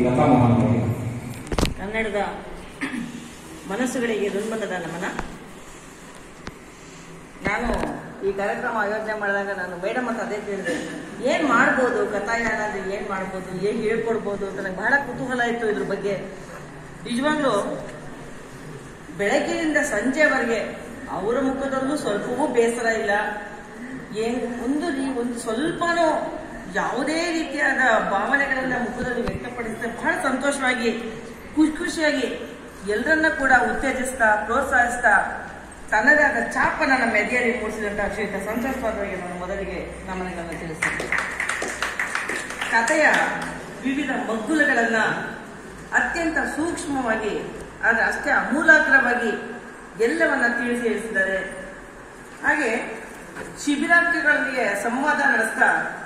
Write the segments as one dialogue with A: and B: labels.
A: ಲತಾ ಮೋಹನ್ ಅವರಿಗೆ
B: ಕನ್ನಡದ ಮನಸ್ಸುಗಳಿಗೆ ದುರ್ಮನದ ನಮನ ನಾನು ಈ ಕಾರ್ಯಕ್ರಮ ಆಯೋಜನೆ ಮಾಡಿದಾಗ ನಾನು ಮೇಡಮ್ ಅಂತ ಅದೇ ಕೇಳಿದೆ ಏನ್ ಮಾಡ್ಬೋದು ಕಥಾಯಾನ ಅಂದ್ರೆ ಏನ್ ಮಾಡ್ಬೋದು ಹೇಗೆ ಹೇಳ್ಕೊಡ್ಬೋದು ಅಂತ ನನಗೆ ಬಹಳ ಕುತೂಹಲ ಇತ್ತು ಇದ್ರ ಬಗ್ಗೆ ನಿಜವಾಗ್ಲೂ ಬೆಳಗ್ಗೆಯಿಂದ ಸಂಜೆವರೆಗೆ ಅವರ ಮುಖದಲ್ಲೂ ಸ್ವಲ್ಪವೂ ಬೇಸರ ಇಲ್ಲ ಏನ್ ಒಂದು ರೀ- ಒಂದು ಸ್ವಲ್ಪನೂ ಯಾವುದೇ ರೀತಿಯಾದ ಭಾವನೆಗಳನ್ನ ಮುಖದಲ್ಲಿ ವ್ಯಕ್ತಪಡಿಸಿದ್ರೆ ಬಹಳ ಸಂತೋಷವಾಗಿ ಖುಷಿ ಖುಷಿಯಾಗಿ ಎಲ್ಲರನ್ನ ಕೂಡ ಉತ್ತೇಜಿಸ್ತಾ ಪ್ರೋತ್ಸಾಹಿಸ್ತಾ ತನ್ನದೇ ಆದ ಛಾಪನ್ನ ನಮ್ಮ ಎದೆಯಲ್ಲಿ ಮೂಡಿಸಿದಂತ ಶ್ರೀಯುತ ಸಂತೋಷ್ ಪಾತ್ರರಿಗೆ ನಾನು ಮೊದಲಿಗೆ ನಮನಗಳನ್ನು ತಿಳಿಸ್ತೇನೆ ಕಥೆಯ ವಿವಿಧ ಮಗ್ಗುಲುಗಳನ್ನ ಅತ್ಯಂತ ಸೂಕ್ಷ್ಮವಾಗಿ ಆದರೆ ಅಷ್ಟೇ ಅಮೂಲಾಗ್ರವಾಗಿ ಎಲ್ಲವನ್ನ ತಿಳಿಸಿ ಹೇಳಿಸಿದ್ದಾರೆ ಹಾಗೆ ಶಿಬಿರಾರ್ಥಿಗಳೊಂದಿಗೆ ಸಂವಾದ ನಡೆಸ್ತಾ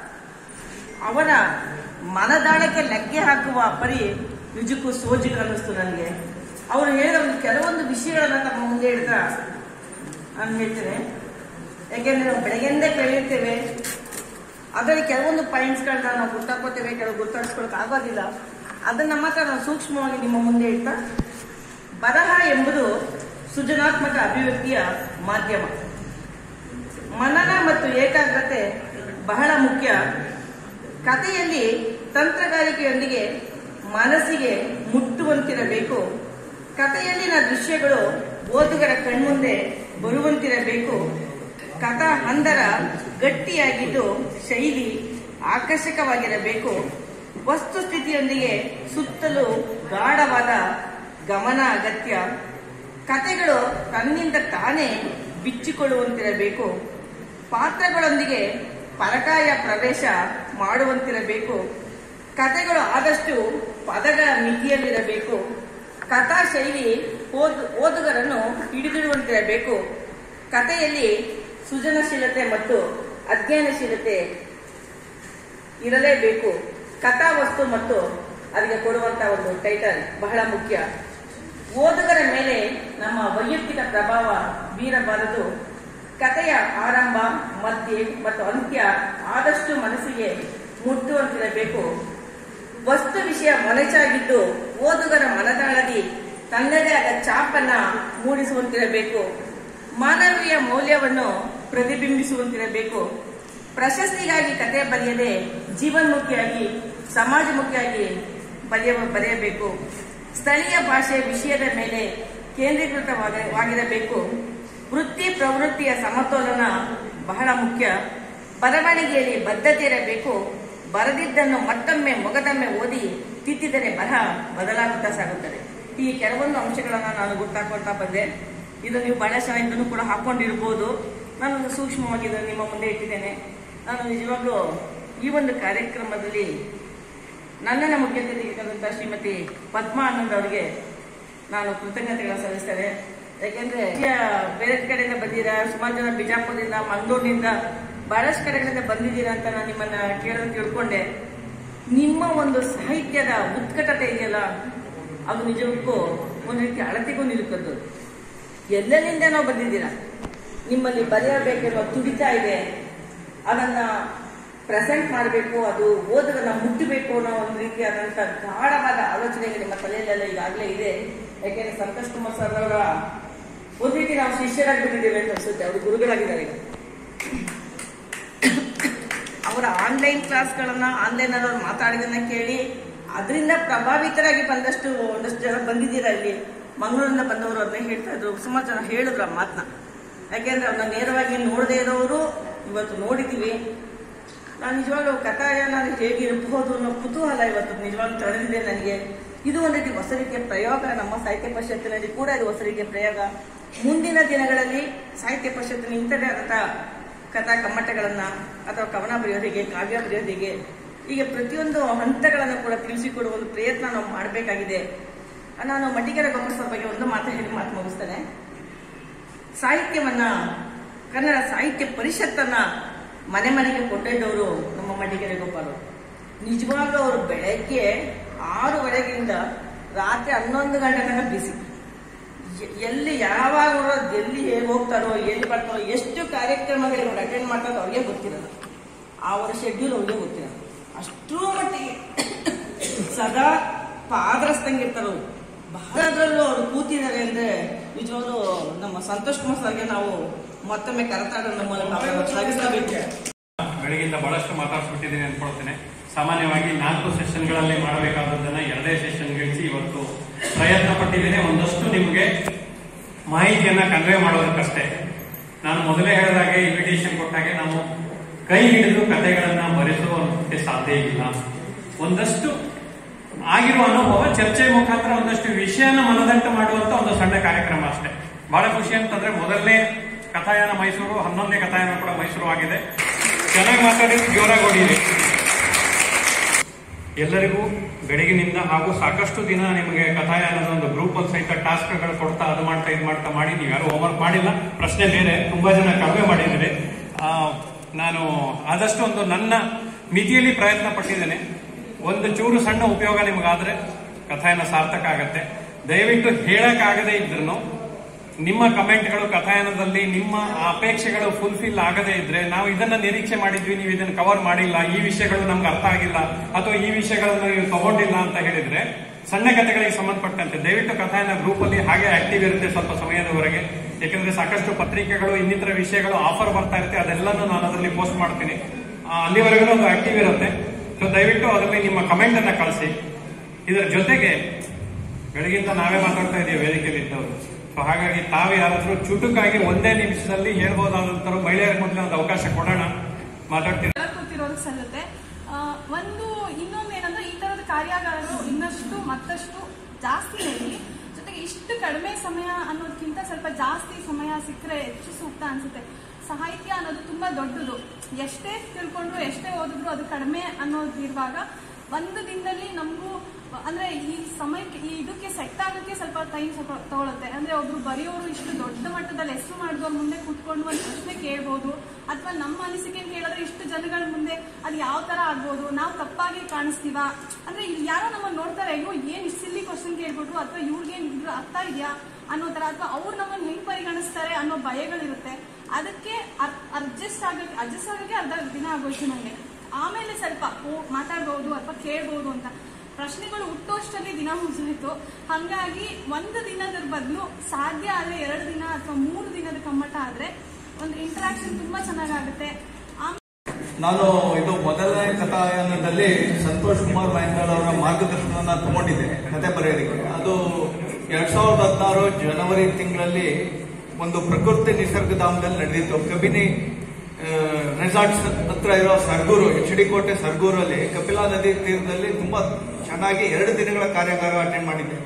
B: ಅವರ ಮನದಾಳಕ್ಕೆ ಲಗ್ಗೆ ಹಾಕುವ ಪರಿ ನಿಜಕ್ಕೂ ಸೋಜಿಕ ಅನ್ನಿಸ್ತು ನನಗೆ ಅವರು ಹೇಳಿದ ಒಂದು ಕೆಲವೊಂದು ವಿಷಯಗಳನ್ನ ತಮ್ಮ ಮುಂದೆ ಹೇಳ್ತಾ ನಾನು ಹೇಳ್ತೇನೆ ಯಾಕೆಂದ್ರೆ ನಾವು ಬೆಳಗ್ಗೆಂದೇ ಕೇಳಿರ್ತೇವೆ ಅದರಲ್ಲಿ ಕೆಲವೊಂದು ಪಾಯಿಂಟ್ಸ್ಗಳನ್ನ ನಾವು ಗುರ್ತಾಕೋತೇವೆ ಕೆಲವು ಗುರ್ತಾಡಿಸ್ಕೊಳಕ್ ಆಗೋದಿಲ್ಲ ಅದನ್ನ ಮಾತ್ರ ನಾವು ಸೂಕ್ಷ್ಮವಾಗಿ ನಿಮ್ಮ ಮುಂದೆ ಇಡ್ತಾ ಬರಹ ಎಂಬುದು ಸೃಜನಾತ್ಮಕ ಅಭಿವ್ಯಕ್ತಿಯ ಮಾಧ್ಯಮ ಮನನ ಮತ್ತು ಏಕಾಗ್ರತೆ ಬಹಳ ಮುಖ್ಯ ಕಥೆಯಲ್ಲಿ ತಂತ್ರಗಾರಿಕೆಯೊಂದಿಗೆ ಮನಸ್ಸಿಗೆ ಮುಟ್ಟುವಂತಿರಬೇಕು ಕಥೆಯಲ್ಲಿನ ದೃಶ್ಯಗಳು ಓದುಗರ ಕಣ್ಮುಂದೆ ಬರುವಂತಿರಬೇಕು ಕಥಾ ಹಂದರ ಗಟ್ಟಿಯಾಗಿದ್ದು ಶೈಲಿ ಆಕರ್ಷಕವಾಗಿರಬೇಕು ವಸ್ತುಸ್ಥಿತಿಯೊಂದಿಗೆ ಸುತ್ತಲೂ ಗಾಢವಾದ ಗಮನ ಅಗತ್ಯ ಕಥೆಗಳು ತನ್ನಿಂದ ತಾನೇ ಬಿಚ್ಚಿಕೊಳ್ಳುವಂತಿರಬೇಕು ಪಾತ್ರಗಳೊಂದಿಗೆ ಪರಕಾಯ ಪ್ರವೇಶ ಮಾಡುವಂತಿರಬೇಕು ಕಥೆಗಳು ಆದಷ್ಟು ಪದಗಳ ಮಿತಿಯಲ್ಲಿರಬೇಕು ಕಥಾ ಶೈಲಿ ಓದು ಓದುಗರನ್ನು ಹಿಡಿದಿಡುವಂತಿರಬೇಕು ಕಥೆಯಲ್ಲಿ ಸೃಜನಶೀಲತೆ ಮತ್ತು ಅಧ್ಯಯನಶೀಲತೆ ಇರಲೇಬೇಕು ಕಥಾವಸ್ತು ಮತ್ತು ಅದಕ್ಕೆ ಕೊಡುವಂತಹ ಒಂದು ಟೈಟಲ್ ಬಹಳ ಮುಖ್ಯ ಓದುಗರ ಮೇಲೆ ನಮ್ಮ ವೈಯಕ್ತಿಕ ಪ್ರಭಾವ ಬೀರಬಾರದು ಕಥೆಯ ಆರಂಭ ಮಧ್ಯೆ ಮತ್ತು ಅಂತ್ಯ ಆದಷ್ಟು ಮನಸ್ಸಿಗೆ ಮುಟ್ಟುವಂತಿರಬೇಕು ವಸ್ತು ವಿಷಯ ಮೊನಚಾಗಿದ್ದು ಓದುಗರ ಮನದಾಳದಿ ತನ್ನದೇ ಆದ ಚಾಪನ್ನ ಮೂಡಿಸುವಂತಿರಬೇಕು ಮಾನವೀಯ ಮೌಲ್ಯವನ್ನು ಪ್ರತಿಬಿಂಬಿಸುವಂತಿರಬೇಕು ಪ್ರಶಸ್ತಿಗಾಗಿ ಕತೆ ಬರೆಯದೆ ಜೀವನ್ಮುಖಿಯಾಗಿ ಸಮಾಜಮುಖಿಯಾಗಿ ಬರೆಯ ಬರೆಯಬೇಕು ಸ್ಥಳೀಯ ಭಾಷೆ ವಿಷಯದ ಮೇಲೆ ಕೇಂದ್ರೀಕೃತವಾಗಿರಬೇಕು ವೃತ್ತಿ ಪ್ರವೃತ್ತಿಯ ಸಮತೋಲನ ಬಹಳ ಮುಖ್ಯ ಬರವಣಿಗೆಯಲ್ಲಿ ಬದ್ಧತೆ ಇರಬೇಕು ಬರೆದಿದ್ದನ್ನು ಮತ್ತೊಮ್ಮೆ ಮೊಗದೊಮ್ಮೆ ಓದಿ ತಿದ್ದಿದರೆ ಬರಹ ಬದಲಾಗುತ್ತಾ ಸಾಗುತ್ತದೆ ಈ ಕೆಲವೊಂದು ಅಂಶಗಳನ್ನ ನಾನು ಗುರ್ತಾಕೊಳ್ತಾ ಬಂದೆ ಇದು ನೀವು ಬಹಳ ಇದನ್ನು ಕೂಡ ಹಾಕೊಂಡಿರ್ಬೋದು ನಾನು ಸೂಕ್ಷ್ಮವಾಗಿ ಇದನ್ನು ನಿಮ್ಮ ಮುಂದೆ ಇಟ್ಟಿದ್ದೇನೆ ನಾನು ನಿಜವಾಗ್ಲೂ ಈ ಒಂದು ಕಾರ್ಯಕ್ರಮದಲ್ಲಿ ನನ್ನನ್ನು ಮುಖ್ಯತೆಯಾದಂಥ ಶ್ರೀಮತಿ ಪದ್ಮಾ ಆನಂದ್ ಅವರಿಗೆ ನಾನು ಕೃತಜ್ಞತೆಗಳನ್ನು ಸಲ್ಲಿಸ್ತೇನೆ ಯಾಕೆಂದ್ರೆ ಈಗ ಬೇರೆ ಕಡೆಯಿಂದ ಬಂದಿರಾ ಸುಮಾರು ಜನ ಬಿಜಾಪುರದಿಂದ ಮಂಗಳೂರಿನಿಂದ ಬಹಳಷ್ಟು ಕಡೆಗಳಿಂದ ಬಂದಿದ್ದೀರಾ ಅಂತ ನಾನು ನಿಮ್ಮನ್ನ ಕೇಳೋದು ತಿಳ್ಕೊಂಡೆ ನಿಮ್ಮ ಒಂದು ಸಾಹಿತ್ಯದ ಉತ್ಕಟತೆ ಇದೆಯಲ್ಲ ಅದು ನಿಜಕ್ಕೂ ಒಂದು ರೀತಿ ಅಳತೆಗೂ ನಿಲುಕದ್ದು ಎಲ್ಲೆಲ್ಲಿಂದ ನಾವು ಬಂದಿದ್ದೀರಾ ನಿಮ್ಮಲ್ಲಿ ಬರೆಯಬೇಕೆನ್ನುವ ತುಡಿತ ಇದೆ ಅದನ್ನ ಪ್ರೆಸೆಂಟ್ ಮಾಡಬೇಕು ಅದು ಓದುಗನ ಮುಟ್ಟಬೇಕು ಅನ್ನೋ ಒಂದು ರೀತಿಯಾದಂಥ ಗಾಢವಾದ ಆಲೋಚನೆಗೆ ನಿಮ್ಮ ತಲೆಯಲ್ಲೆಲ್ಲ ಈಗಾಗಲೇ ಇದೆ ಯಾಕೆಂದ್ರೆ ಸಂತೋಷ್ ಕುಮಾರ್ ಸರ್ ಅವರ ಒಂದು ರೀತಿ ನಾವು ಶಿಷ್ಯರಾಗಿ ಬಂದಿದ್ದೇವೆ ಅಂತ ಅನ್ಸುತ್ತೆ ಅವರು ಗುರುಗಳಾಗಿದ್ದಾರೆ ಈಗ ಅವರ ಆನ್ಲೈನ್ ಕ್ಲಾಸ್ಗಳನ್ನ ಆನ್ಲೈನ್ ಅಲ್ಲಿ ಅವ್ರು ಮಾತಾಡಿದನ್ನ ಕೇಳಿ ಅದರಿಂದ ಪ್ರಭಾವಿತರಾಗಿ ಬಂದಷ್ಟು ಒಂದಷ್ಟು ಜನ ಬಂದಿದ್ದೀರಾ ಇಲ್ಲಿ ಮಂಗಳೂರಿಂದ ಬಂದವರು ಅದನ್ನ ಹೇಳ್ತಾ ಇದ್ರು ಸುಮಾರು ಜನ ಹೇಳಿದ್ರು ಆ ಮಾತನ್ನ ಯಾಕೆಂದ್ರೆ ಅವ್ರನ್ನ ನೇರವಾಗಿ ನೋಡದೇ ಇರೋರು ಇವತ್ತು ನೋಡಿದ್ದೀವಿ ನಾನು ನಿಜವಾಗ್ಲೂ ಕಥಾಯನ ಹೇಗಿರಬಹುದು ಅನ್ನೋ ಕುತೂಹಲ ಇವತ್ತು ನಿಜವಾಗ್ಲೂ ತಳೆದಿದೆ ನನಗೆ ಇದು ಒಂದು ರೀತಿ ಹೊಸ ರೀತಿಯ ಪ್ರಯೋಗ ನಮ್ಮ ಸಾಹಿತ್ಯ ಪರಿಷತ್ತಿನಲ್ಲಿ ಕೂಡ ಇದು ಹೊಸ ರೀತಿಯ ಪ್ರಯೋಗ ಮುಂದಿನ ದಿನಗಳಲ್ಲಿ ಸಾಹಿತ್ಯ ಪರಿಷತ್ತಿನ ಇಂಥದೇ ಆದಂತಹ ಕಥಾ ಕಮ್ಮಟಗಳನ್ನ ಅಥವಾ ಕವನ ಬರೆಯೋದಿಗೆ ಕಾವ್ಯ ಬರೆಯೋದಿಗೆ ಹೀಗೆ ಪ್ರತಿಯೊಂದು ಹಂತಗಳನ್ನು ಕೂಡ ತಿಳಿಸಿಕೊಡುವ ಒಂದು ಪ್ರಯತ್ನ ನಾವು ಮಾಡಬೇಕಾಗಿದೆ ನಾನು ಮಟ್ಟಿಗೆರೆ ಗೊಬ್ಬರ ಸರ್ ಬಗ್ಗೆ ಒಂದು ಮಾತು ಹೇಳಿ ಮಾತು ಮುಗಿಸ್ತೇನೆ ಸಾಹಿತ್ಯವನ್ನ ಕನ್ನಡ ಸಾಹಿತ್ಯ ಪರಿಷತ್ತನ್ನ ಮನೆ ಮನೆಗೆ ಕೊಂಡೊಯ್ದವರು ನಮ್ಮ ಮಡಿಕೆರೆ ಗೋಪಾಲ್ ಅವರು ನಿಜವಾಗ್ಲೂ ಅವರು ಬೆಳಗ್ಗೆ ಆರೂವರೆಗಿಂದ ರಾತ್ರಿ ಹನ್ನೊಂದು ಗಂಟೆ ತನಕ ಬಿಸಿ ಎ- ಎಲ್ಲಿ ಯಾವಾಗ ನೋಡೋದು ಎಲ್ಲಿ ಹೇಗೆ ಹೋಗ್ತಾರೋ ಎಲ್ಲಿ ಬರ್ತಾರೋ ಎಷ್ಟು ಕಾರ್ಯಕ್ರಮಗಳಿಗೆ ಅವ್ರು ಅಟೆಂಡ್ ಮಾಡ್ತಾರೋ ಅವ್ರಿಗೆ ಗೊತ್ತಿರಲ್ಲ ಅವರ ಶೆಡ್ಯೂಲ್ ಅವ್ರಿಗೆ ಗೊತ್ತಿರಲ್ಲ ಅಷ್ಟರ ಮಟ್ಟಿಗೆ ಸದಾ ಪಾದರಸ್ತಂಗಿರ್ತಾರೆ ಅವ್ರು ಬಹಳದ್ರಲ್ಲೂ ಅವ್ರು ಕೂತಿದ್ದಾರೆ ಅಂದ್ರೆ ನಿಜವಾಗ್ಲೂ ನಮ್ಮ ಸಂತೋಷ್ ಕುಮಾರ್ ಸರ್ಗೆ ನಾವು ಮತ್ತೊಮ್ಮೆ ಕರತಾಡ ನಮ್ಮ ಮೂಲಕ ಅವರನ್ನು ಶ್ಲಾಘಿಸಬೇಕು
A: ಬೆಳಗಿಂದ ಬಹಳಷ್ಟು ಮಾತಾಡ್ಸ್ಬಿಟ್ಟಿದ್ದೀನಿ ಅನ್ಕೊಳ್ತೇನೆ ಸಾಮಾನ್ಯವಾಗಿ ನಾಲ್ಕು ಸೆಷನ್ಗಳಲ್ಲಿ ಮಾಡಬೇಕಾದದ್ದನ್ನ ಎರಡೇ ಸೆಷನ್ ಗಳಿಸಿ ಇವತ್ತು ಪ್ರಯತ್ನ ಪಟ್ಟಿದ್ದೇನೆ ಒಂದಷ್ಟು ನಿಮಗೆ ಮಾಹಿತಿಯನ್ನ ಕನ್ವೆ ಮಾಡೋದಕ್ಕಷ್ಟೇ ನಾನು ಮೊದಲೇ ಹೇಳಿದಾಗೆ ಇನ್ವಿಟೇಷನ್ ಕೊಟ್ಟಾಗೆ ನಾವು ಕೈ ಹಿಡಿದು ಕಥೆಗಳನ್ನ ಬರೆಸುವಂತೆ ಸಾಧ್ಯ ಇಲ್ಲ ಒಂದಷ್ಟು ಆಗಿರುವ ಅನುಭವ ಚರ್ಚೆ ಮುಖಾಂತರ ಒಂದಷ್ಟು ವಿಷಯನ ಮನದಟ್ಟು ಮಾಡುವಂತ ಒಂದು ಸಣ್ಣ ಕಾರ್ಯಕ್ರಮ ಅಷ್ಟೇ ಬಹಳ ಖುಷಿ ಅಂತಂದ್ರೆ ಮೊದಲನೇ ಕಥಾಯಾನ ಮೈಸೂರು ಹನ್ನೊಂದನೇ ಕಥಾಯಾನ ಕೂಡ ಮೈಸೂರು ಆಗಿದೆ ಚೆನ್ನಾಗಿ ಮಾತಾಡಿದ್ರೆ ಜೋರಾಗಿ ಹೊಡೀರಿ ಎಲ್ಲರಿಗೂ ಬೆಳಗಿನಿಂದ ಹಾಗೂ ಸಾಕಷ್ಟು ದಿನ ನಿಮಗೆ ಕಥಾಯಾನದ ಒಂದು ಗ್ರೂಪ್ ಅಲ್ಲಿ ಸಹಿತ ಟಾಸ್ಕ್ಗಳು ಕೊಡ್ತಾ ಅದು ಮಾಡ್ತಾ ಇದು ಮಾಡ್ತಾ ಮಾಡಿ ನೀವು ಯಾರು ಹೋಮ್ವರ್ಕ್ ಮಾಡಿಲ್ಲ ಪ್ರಶ್ನೆ ಬೇರೆ ತುಂಬಾ ಜನ ಕಡಿಮೆ ಮಾಡಿದ್ದೀರಿ ಆ, ನಾನು ಆದಷ್ಟು ಒಂದು ನನ್ನ ಮಿತಿಯಲ್ಲಿ ಪ್ರಯತ್ನ ಪಟ್ಟಿದ್ದೇನೆ ಒಂದು ಚೂರು ಸಣ್ಣ ಉಪಯೋಗ ನಿಮಗಾದ್ರೆ ಕಥಾಯನ ಸಾರ್ಥಕ ಆಗತ್ತೆ ದಯವಿಟ್ಟು ಹೇಳಕ್ಕಾಗದೇ ಇದ್ರು ನಿಮ್ಮ ಕಮೆಂಟ್ಗಳು ಕಥಾಯನದಲ್ಲಿ ನಿಮ್ಮ ಅಪೇಕ್ಷೆಗಳು ಫುಲ್ಫಿಲ್ ಆಗದೇ ಇದ್ರೆ ನಾವು ಇದನ್ನ ನಿರೀಕ್ಷೆ ಮಾಡಿದ್ವಿ ನೀವು ಇದನ್ನ ಕವರ್ ಮಾಡಿಲ್ಲ ಈ ವಿಷಯಗಳು ನಮ್ಗೆ ಅರ್ಥ ಆಗಿಲ್ಲ ಅಥವಾ ಈ ವಿಷಯಗಳನ್ನ ನೀವು ತಗೊಂಡಿಲ್ಲ ಅಂತ ಹೇಳಿದ್ರೆ ಸಣ್ಣ ಕಥೆಗಳಿಗೆ ಸಂಬಂಧಪಟ್ಟಂತೆ ದಯವಿಟ್ಟು ಕಥಾಯನ ಗ್ರೂಪ್ ಅಲ್ಲಿ ಹಾಗೆ ಆಕ್ಟಿವ್ ಇರುತ್ತೆ ಸ್ವಲ್ಪ ಸಮಯದವರೆಗೆ ಯಾಕಂದ್ರೆ ಸಾಕಷ್ಟು ಪತ್ರಿಕೆಗಳು ಇನ್ನಿತರ ವಿಷಯಗಳು ಆಫರ್ ಬರ್ತಾ ಇರುತ್ತೆ ಅದೆಲ್ಲನೂ ನಾನು ಅದರಲ್ಲಿ ಪೋಸ್ಟ್ ಮಾಡ್ತೀನಿ ಆ, ಅಲ್ಲಿವರೆಗೂ ಅದು ಆಕ್ಟಿವ್ ಇರುತ್ತೆ ಸೊ ದಯವಿಟ್ಟು ಅದರಲ್ಲಿ ನಿಮ್ಮ ಕಮೆಂಟ್ ಅನ್ನ ಕಳಿಸಿ ಇದರ ಜೊತೆಗೆ ಬೆಳಗಿಂದ ನಾವೇ ಮಾತಾಡ್ತಾ ಇದ್ದೀವಿ ವೇದಿಕೆಯಲ್ಲಿ ಇದ್ದವರು ಸೊ ಹಾಗಾಗಿ ತಾವು ಯಾರಾದ್ರೂ ಚುಟುಕಾಗಿ ಒಂದೇ ನಿಮಿಷದಲ್ಲಿ ಹೇಳ್ಬೋದಾದಂತರ ಮಹಿಳೆಯರ ಮೊದಲು ಒಂದು ಅವಕಾಶ ಕೊಡೋಣ ಮಾತಾಡ್ತೀವಿ
C: ಕೆಳಗೆ ಕೂತಿರೋದಕ್ಕೆ ಸಲ್ಲುತ್ತೆ ಆ, ಒಂದು ಇನ್ನೊಂದೇನಂದ್ರೆ ಈ ತರದ ಕಾರ್ಯಾಗಾರಗಳು ಇನ್ನಷ್ಟು ಮತ್ತಷ್ಟು ಜಾಸ್ತಿ ನಡೀಲಿ ಜೊತೆಗೆ ಇಷ್ಟು ಕಡಿಮೆ ಸಮಯ ಅನ್ನೋದಕ್ಕಿಂತ ಸ್ವಲ್ಪ ಜಾಸ್ತಿ ಸಮಯ ಸಿಕ್ಕರೆ ಹೆಚ್ಚು ಸೂಕ್ತ ಅನ್ಸುತ್ತೆ ಸಾಹಿತ್ಯ ಅನ್ನೋದು ತುಂಬಾ ದೊಡ್ಡದು ಎಷ್ಟೇ ತಿಳ್ಕೊಂಡ್ರು ಎಷ್ಟೇ ಓದಿದ್ರು ಅದು ಕಡಿಮೆ ಅನ್ನೋದು ಇರುವಾಗ ಒಂದು ದಿನದಲ್ಲಿ ನಮಗೂ ಅಂದ್ರೆ ಈ ಸಮಯಕ್ಕೆ ಈ ಇದಕ್ಕೆ ಸೆಟ್ ಆಗೋಕ್ಕೆ ಸ್ವಲ್ಪ ಟೈಮ್ ಸ್ವಲ್ಪ ತಗೊಳುತ್ತೆ ಅಂದ್ರೆ ಒಬ್ರು ಬರೆಯೋರು ಇಷ್ಟು ದೊಡ್ಡ ಮಟ್ಟದಲ್ಲಿ ಹೆಸರು ಮಾಡಿದವ್ರ ಮುಂದೆ ಕೂತ್ಕೊಂಡು ಒಂದು ಪ್ರಶ್ನೆ ಕೇಳ್ಬೋದು ಅಥವಾ ನಮ್ಮ ಅನಿಸಿಕೆ ಕೇಳಿದ್ರೆ ಇಷ್ಟು ಜನಗಳ ಮುಂದೆ ಅದು ಯಾವ ತರ ಆಗ್ಬೋದು ನಾವು ತಪ್ಪಾಗಿ ಕಾಣಿಸ್ತೀವ ಅಂದ್ರೆ ಇಲ್ಲಿ ಯಾರೋ ನಮ್ಮನ್ನ ನೋಡ್ತಾರೆ ಅಯ್ಯೋ ಏನ್ ಇಷ್ಟು ಸಿಲ್ಲಿ ಕ್ವಶನ್ ಕೇಳ್ಬಿಟ್ರು ಅಥವಾ ಇವ್ರಿಗೇನ್ ಇದ್ರ ಅರ್ಥ ಇದೆಯಾ ಅನ್ನೋ ತರ ಅಥವಾ ಅವ್ರು ನಮ್ಮನ್ನ ಹೆಂಗ್ ಪರಿಗಣಿಸ್ತಾರೆ ಅನ್ನೋ ಭಯಗಳಿರುತ್ತೆ ಅದಕ್ಕೆ ಅಡ್ಜಸ್ಟ್ ಆಗಕ್ಕೆ ಅಡ್ಜಸ್ಟ್ ಆಗಕ್ಕೆ ಅರ್ಧ ದಿನ ಆಗೋಯ್ತು ನಂಗೆ ಆಮೇಲೆ ಸ್ವಲ್ಪ ಓ ಮಾತಾಡ್ಬೋದು ಅಥವಾ ಕೇಳ್ಬೋದು ಅಂತ ಪ್ರಶ್ನೆಗಳು ಹುಟ್ಟೋಷ್ಟರಲ್ಲಿ ದಿನ ಮುಗಿದೋಯ್ತು ಹಂಗಾಗಿ ಒಂದು ದಿನದ ಬದಲು ಸಾಧ್ಯ ಆದ್ರೆ ಎರಡು ದಿನ ಅಥವಾ ಮೂರು ದಿನದ ಕಮ್ಮಟ ಆದ್ರೆ ಒಂದು ಇಂಟ್ರಾಕ್ಷನ್ ತುಂಬಾ ಚೆನ್ನಾಗಾಗುತ್ತೆ ಆಮೇಲೆ
D: ನಾನು ಇದು ಮೊದಲನೇ ಕಥಾಯಾನದಲ್ಲಿ ಸಂತೋಷ್ ಕುಮಾರ್ ಮಹೇಂದ್ರ ಅವರ ಮಾರ್ಗದರ್ಶನನ ತಗೊಂಡಿದ್ದೆ ಕತೆ ಬರೆಯೋದಕ್ಕೆ ಅದು ಎರಡ್ ಸಾವಿರದ ಹದಿನಾರು ಜನವರಿ ತಿಂಗಳಲ್ಲಿ ಒಂದು ಪ್ರಕೃತಿ ನಿಸರ್ಗಧಾಮದಲ್ಲಿ ನಡೆದಿತ್ತು ಕಬಿನಿ ರೆಸಾರ್ಟ್ಸ್ ಹತ್ರ ಇರೋ ಸರ್ಗೂರು ಎಚ್ ಡಿ ಕೋಟೆ ಸರ್ಗೂರಲ್ಲಿ ಕಪಿಲಾ ನದಿ ತೀರದಲ್ಲಿ ತುಂಬಾ ಚೆನ್ನಾಗಿ ಎರಡು ದಿನಗಳ ಕಾರ್ಯಾಗಾರ ಅಟೆಂಡ್ ಮಾಡಿದ್ದೆ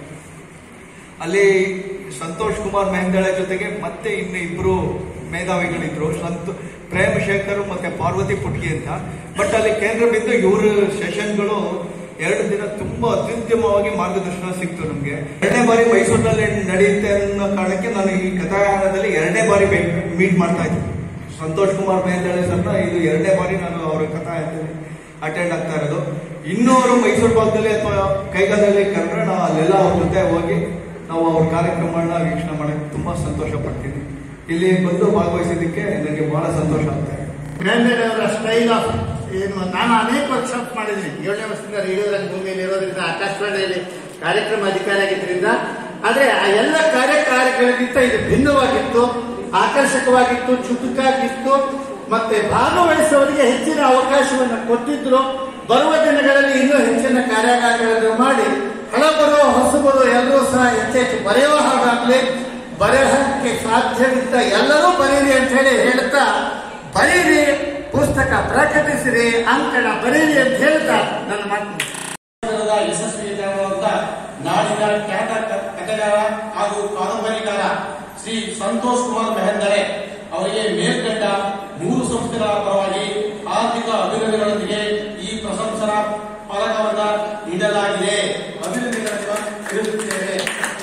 D: ಅಲ್ಲಿ ಸಂತೋಷ್ ಕುಮಾರ್ ಮೆಹಂದಳ ಜೊತೆಗೆ ಮತ್ತೆ ಇನ್ನು ಇಬ್ರು ಮೇಧಾವಿಗಳಿದ್ರು ಸಂತ ಪ್ರೇಮ್ ಶೇಖರ್ ಮತ್ತೆ ಪಾರ್ವತಿ ಪುಟ್ಗಿ ಅಂತ ಬಟ್ ಅಲ್ಲಿ ಕೇಂದ್ರ ಬಿದ್ದು ಇವ್ರ ಸೆಷನ್ಗಳು ಎರಡು ದಿನ ತುಂಬಾ ಅತ್ಯುತ್ತಮವಾಗಿ ಮಾರ್ಗದರ್ಶನ ಸಿಕ್ತು ನಮ್ಗೆ ಎರಡನೇ ಬಾರಿ ಮೈಸೂರಿನಲ್ಲಿ ನಡೆಯುತ್ತೆ ಅನ್ನೋ ಕಾರಣಕ್ಕೆ ನಾನು ಈ ಕಥಾಗಾನದಲ್ಲಿ ಎರಡನೇ ಬಾರಿ ಮೀಟ್ ಮಾಡ್ತಾ ಇದ್ದೀನಿ ಸಂತೋಷ್ ಕುಮಾರ್ ಮೇಲ್ದಳೆ ಸರ್ನ ಇದು ಎರಡನೇ ಬಾರಿ ನಾನು ಅವರ ಕಥಾಯಾನದಲ್ಲಿ ಅಟೆಂಡ್ ಆಗ್ತಾ ಇರೋದು ಇನ್ನೂ ಅವರು ಮೈಸೂರು ಭಾಗದಲ್ಲಿ ಅಥವಾ ಕೈಗಾಲದಲ್ಲಿ ಕರೆದ್ರೆ ನಾವು ಅಲ್ಲೆಲ್ಲ ಅವ್ರ ಜೊತೆ ಹೋಗಿ ನಾವು ಅವ್ರ ಕಾರ್ಯಕ್ರಮಗಳನ್ನ ವೀಕ್ಷಣೆ ಮಾಡಕ್ಕೆ ತುಂಬಾ ಸಂತೋಷ ಪಡ್ತೀನಿ ಇಲ್ಲಿ ಬಂದು ಭಾಗವಹಿಸಿದ್ದಕ್ಕೆ ನನಗೆ ಬಹಳ ಸಂತೋಷ ಆಗ್ತಾ ಇದೆ
E: ಗ್ರ್ಯಾಂಡೆಡ್ ಅವರ ಸ್ಟೈಲ್ ಆಫ್ ಏನು ನಾನು ಅನೇಕ ವರ್ಕ್ಶಾಪ್ ಮಾಡಿದ್ದೀನಿ ಏಳನೇ ವರ್ಷದಿಂದ ರೇಡಿಯೋ ರಂಗಭೂಮಿಯಲ್ಲಿ ಇರೋದ್ರಿಂದ ಆಕಾಶವಾಣಿಯಲ್ಲಿ ಕಾರ್ಯಕ್ರಮ ಅಧಿಕಾರಿ ಆಗಿದ್ದರಿಂದ ಆದ್ರೆ ಆ ಎಲ್ಲ ಕಾರ್ಯಕಾರಿಗಳಿಗಿಂತ ಇದು ಭಿನ್ನವಾಗಿತ್ತು ಆಕರ್ಷಕವಾಗಿತ್ತು ಚುಟುಕಾಗಿತ್ತು ಮತ್ತೆ ಭಾಗವಹಿಸುವವರಿಗೆ ಹೆಚ್ಚಿನ ಅವಕಾಶವನ್ನು ಕೊಟ್ಟಿದ್ರು ಬರುವ ದಿನಗಳಲ್ಲಿ ಇನ್ನೂ ಹೆಚ್ಚಿನ ಕಾರ್ಯಾಗಾರಗಳನ್ನು ಮಾಡಿ ಹಳಬರು ಹೊಸಬರು ಎಲ್ಲರೂ ಸಹ ಹೆಚ್ಚೆಚ್ಚು ಬರೆಯುವ ಹಾಗಾಗ್ಲಿ ಬರೆಯಕ್ಕೆ ಸಾಧ್ಯವಿದ್ದ ಎಲ್ಲರೂ ಬರೀರಿ ಅಂತ ಹೇಳಿ ಹೇಳ್ತಾ ಬರೀರಿ ಪುಸ್ತಕ ಪ್ರಕಟಿಸಿರಿ ಅಂಕಣ ಬರೀರಿ ಅಂತ ಹೇಳ್ತಾ ನನ್ನ ಮಾತು
F: ಕನ್ನಡದ ಯಶಸ್ವಿಯಾಗುವಂತ ನಾಡಿನ ಖ್ಯಾತ ಕ- ಕಥೆಗಾರ ಹಾಗೂ ಕಾದಂಬರಿಕಾರ ಶ್ರೀ ಸಂತೋಷ್ ಕುಮಾರ್ ಮೆಹಂದರೆ ಅವರಿಗೆ ಮೇಲ್ಕಂಡ ಮೂರು ಸಂಸ್ಥೆಗಳ ಪರವಾಗಿ ಆರ್ಥಿಕ ಅಭಿನಂದನೆಗಳೊಂದಿಗೆ ಈ ಪ್ರಶಂಸನಾ ಫಲಕವನ್ನ ನೀಡಲಾಗಿದೆ ಅಭಿನಂದನೆಗಳನ್ನು ತಿಳಿಸುತ್ತೇವೆ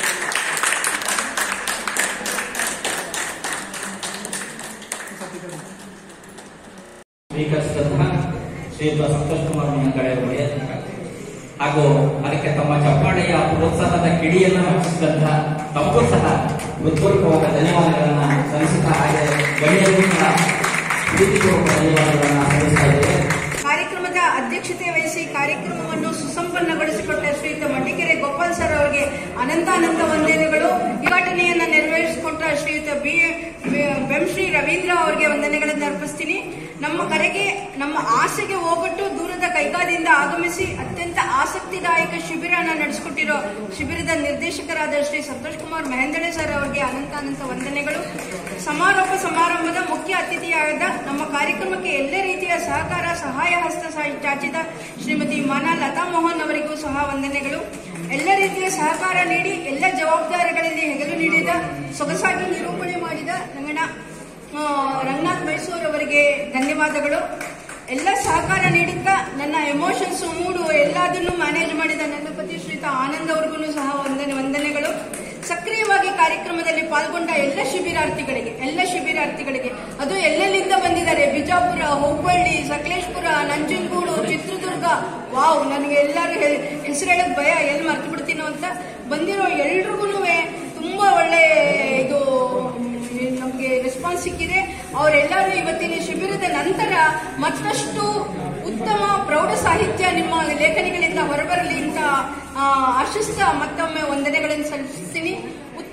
G: ಸ್ವೀಕರಿಸಿದಂತಹ ಶ್ರೀಯುತ ಸಂತೋಷ್ ಕುಮಾರ್ ಮಹಂತಳೆ ಅವರಿಗೆ ಹಾಗೂ ಅದಕ್ಕೆ ತಮ್ಮ ಚಪ್ಪಾಳೆಯ ಪ್ರೋತ್ಸಾಹದ ಕಿಡಿಯನ್ನು ಹಚ್ಚಿಸಿದಂತಹ ತಮಗೂ ಸಹ ಹೃತ್ಪೂರ್ವಕವಾದ ಧನ್ಯವಾದಗಳನ್ನ ಸಲ್ಲಿಸುತ್ತಾ ಹಾಗೆ ಗಣ್ಯರಿಗೂ ಸಹ ಪ್ರೀತಿಪೂರ್ವಕ ಧನ್ಯವಾದಗಳನ್ನ ಸಲ್ಲಿಸ್ತಾ ಇದ್ದೇವೆ
H: ಕಾರ್ಯಕ್ರಮದ ಅಧ್ಯಕ್ಷತೆ ವಹಿಸಿ ಕಾರ್ಯಕ್ರಮವನ್ನು ಸುಸಂಪನ್ನಗೊಳಿಸಿಕೊಟ್ಟ ಶ್ರೀಯುತ ಮಡ್ಡಿಕೆರೆ ಅನಂತಾನಂತ ವಂದನೆಗಳು ಈ ಘಟನೆಯನ್ನ ನೆರವೇರಿಸಿಕೊಟ್ಟ ಶ್ರೀಯುತ ಬಿ ಬೆಂಶ್ರೀ ರವೀಂದ್ರ ಅವರಿಗೆ ವಂದನೆಗಳನ್ನು ಅರ್ಪಿಸ್ತೀನಿ ನಮ್ಮ ಕರೆಗೆ ನಮ್ಮ ಆಸೆಗೆ ಹೋಗೊಟ್ಟು ದೂರದ ಕೈಗಾದಿಂದ ಆಗಮಿಸಿ ಅತ್ಯಂತ ಆಸಕ್ತಿದಾಯಕ ಶಿಬಿರನ ನಡೆಸಿಕೊಟ್ಟಿರೋ ಶಿಬಿರದ ನಿರ್ದೇಶಕರಾದ ಶ್ರೀ ಸಂತೋಷ್ ಕುಮಾರ್ ಮೆಹಂದಳೆ ಸರ್ ಅವರಿಗೆ ಅನಂತ ಅನಂತ ವಂದನೆಗಳು ಸಮಾರೋಪ ಸಮಾರಂಭದ ಮುಖ್ಯ ಅತಿಥಿಯಾದ ನಮ್ಮ ಕಾರ್ಯಕ್ರಮಕ್ಕೆ ಎಲ್ಲ ರೀತಿಯ ಸಹಕಾರ ಸಹಾಯ ಹಸ್ತ ಸಹ- ಚಾಚಿದ ಶ್ರೀಮತಿ ಮಾನಾ ಲತಾ ಮೋಹನ್ ಅವರಿಗೂ ಸಹ ವಂದನೆಗಳು ಎಲ್ಲ ರೀತಿಯ ಸಹಕಾರ ನೀಡಿ ಎಲ್ಲ ಜವಾಬ್ದಾರಿಗಳಲ್ಲಿ ಹೆಗಲು ನೀಡಿದ ಸೊಗಸಾಗಿ ನಿರೂಪಣೆ ಮಾಡಿದ ರಂಗಣ ಆ, ರಂಗನಾಥ್ ಮೈಸೂರು ಅವರಿಗೆ ಧನ್ಯವಾದಗಳು ಎಲ್ಲ ಸಹಕಾರ ನೀಡುತ್ತಾ ನನ್ನ ಎಮೋಷನ್ಸ್ ಮೂಡು ಎಲ್ಲದನ್ನು ಮ್ಯಾನೇಜ್ ಮಾಡಿದ ನನ್ನ ಪತಿ ಶ್ರೀತ ಆನಂದ್ ಅವ್ರಿಗೂ ಸಹ ವಂದನೆ ವಂದನೆಗಳು ಸಕ್ರಿಯವಾಗಿ ಕಾರ್ಯಕ್ರಮದಲ್ಲಿ ಪಾಲ್ಗೊಂಡ ಎಲ್ಲ ಶಿಬಿರಾರ್ಥಿಗಳಿಗೆ ಎಲ್ಲ ಶಿಬಿರಾರ್ಥಿಗಳಿಗೆ ಅದು ಎಲ್ಲೆಲ್ಲಿಂದ ಬಂದಿದ್ದಾರೆ ಬಿಜಾಪುರ ಹುಬ್ಬಳ್ಳಿ ಸಕಲೇಶ್ಪುರ ನಂಜನಗೂಡು ಚಿತ್ರದುರ್ಗ ವಾವ್ ನನಗೆ ಎಲ್ಲರೂ ಹೆಸರು ಹೇಳಕ್ ಭಯ ಎಲ್ಲಿ ಮರ್ತು ಬಿಡ್ತೀನೋ ಅಂತ ಬಂದಿರೋ ಎಲ್ರಿಗೂ ತುಂಬಾ ಒಳ್ಳೆ ಇದು ನಮಗೆ ರೆಸ್ಪಾನ್ಸ್ ಸಿಕ್ಕಿದೆ ಅವರೆಲ್ಲರೂ ಇವತ್ತಿನ ಶಿಬಿರದ ನಂತರ ಮತ್ತಷ್ಟು ಉತ್ತಮ ಪ್ರೌಢ ಸಾಹಿತ್ಯ ನಿಮ್ಮ ಲೇಖನಿಗಳಿಂದ ಹೊರಬರಲಿ ಅಂತ ಆ, ಆಶಿಸ್ತಾ ಮತ್ತೊಮ್ಮೆ ವಂದನೆಗಳನ್ನು ಸಲ್ಲಿಸ್ತೀನಿ